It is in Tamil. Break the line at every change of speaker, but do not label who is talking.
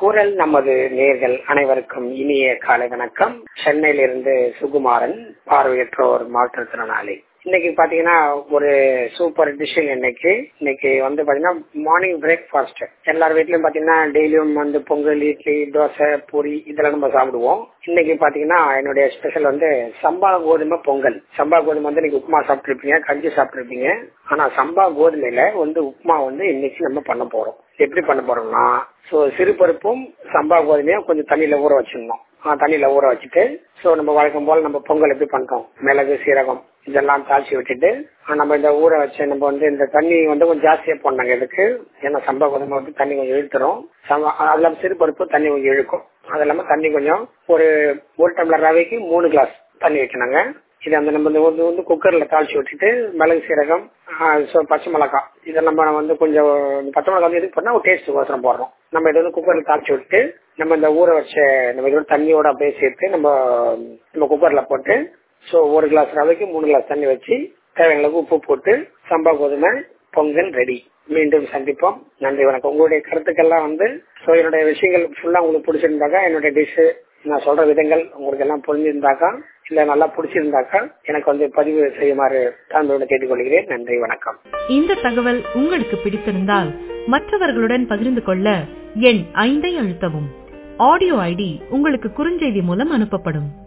குரல் நமது நேர்கள் அனைவருக்கும் இனிய காலை வணக்கம் சென்னையிலிருந்து சுகுமாரன் பார்வையற்றோர் மாற்றுத்திறனாளி இன்னைக்கு பாத்தீங்கன்னா ஒரு சூப்பர் டிஷ் இன்னைக்கு இன்னைக்கு வந்து பாத்தீங்கன்னா மார்னிங் பிரேக்ஃபாஸ்ட் எல்லார் வீட்லயும் பாத்தீங்கன்னா டெய்லியும் வந்து பொங்கல் இட்லி தோசை பூரி இதெல்லாம் நம்ம சாப்பிடுவோம் இன்னைக்கு பாத்தீங்கன்னா என்னுடைய ஸ்பெஷல் வந்து சம்பா கோதுமை பொங்கல் சம்பா கோதுமை வந்து இன்னைக்கு உப்புமா சாப்பிட்டுருப்பீங்க கஞ்சி சாப்பிட்டுருப்பீங்க ஆனா சம்பா கோதுமையில வந்து உப்புமா வந்து இன்னைக்கு நம்ம பண்ண போறோம் எப்படி பண்ண போறோம்னா ஸோ சிறுபருப்பும் சம்பா கோதுமையும் கொஞ்சம் தண்ணியில ஊற வச்சிடணும் தண்ணியில ஊற வச்சுட்டு ஸோ நம்ம வழக்கம் போல் நம்ம பொங்கல் எப்படி பண்றோம் மிளகு சீரகம் இதெல்லாம் தாளிச்சு விட்டுட்டு நம்ம இந்த ஊற வச்சு நம்ம வந்து இந்த தண்ணி வந்து கொஞ்சம் ஜாஸ்தியா போடணுங்க இதுக்கு ஏன்னா சம்பா கோதுமை வந்து தண்ணி கொஞ்சம் இழுத்துரும் அது இல்லாமல் சிறுபருப்பு தண்ணி கொஞ்சம் இழுக்கும் அது இல்லாமல் தண்ணி கொஞ்சம் ஒரு ஒரு டம்ளர் ரவைக்கு மூணு கிளாஸ் தண்ணி வைக்கணுங்க இது அந்த நம்ம வந்து வந்து குக்கர்ல தாளிச்சு விட்டுட்டு மிளகு சீரகம் பச்சை மிளகாய் இதெல்லாம் நம்ம வந்து கொஞ்சம் பச்சை மிளகாய் வந்து எதுக்கு பண்ணா ஒரு டேஸ்ட் கோசரம் போடுறோம் நம்ம இதை வந்து குக்கர்ல தாளிச்சு விட்டு நம்ம இந்த ஊற வச்ச நம்ம இதோட தண்ணியோட அப்படியே சேர்த்து நம்ம நம்ம குக்கர்ல போட்டு ஸோ ஒரு கிளாஸ் ரவைக்கு மூணு கிளாஸ் தண்ணி வச்சு தேவையான அளவுக்கு உப்பு போட்டு சம்பா கோதுமை பொங்கல் ரெடி மீண்டும் சந்திப்போம் நன்றி வணக்கம் உங்களுடைய கருத்துக்கள்லாம் வந்து ஸோ என்னுடைய விஷயங்கள் ஃபுல்லா உங்களுக்கு பிடிச்சிருந்தாக்கா என்னுடைய டிஷ்ஷு நான் சொல்ற விதங்கள் உங்களுக்கு எல்லாம் புரிஞ்சிருந்தாக்கா இல்ல நல்லா பிடிச்சிருந்தாக்கா எனக்கு வந்து பதிவு செய்யுமாறு தாழ்மையோட கேட்டுக்கொள்கிறேன் நன்றி வணக்கம்
இந்த தகவல் உங்களுக்கு பிடித்திருந்தால் மற்றவர்களுடன் பகிர்ந்து கொள்ள எண் ஐந்தை அழுத்தவும் ஆடியோ ஐடி உங்களுக்கு குறுஞ்செய்தி மூலம் அனுப்பப்படும்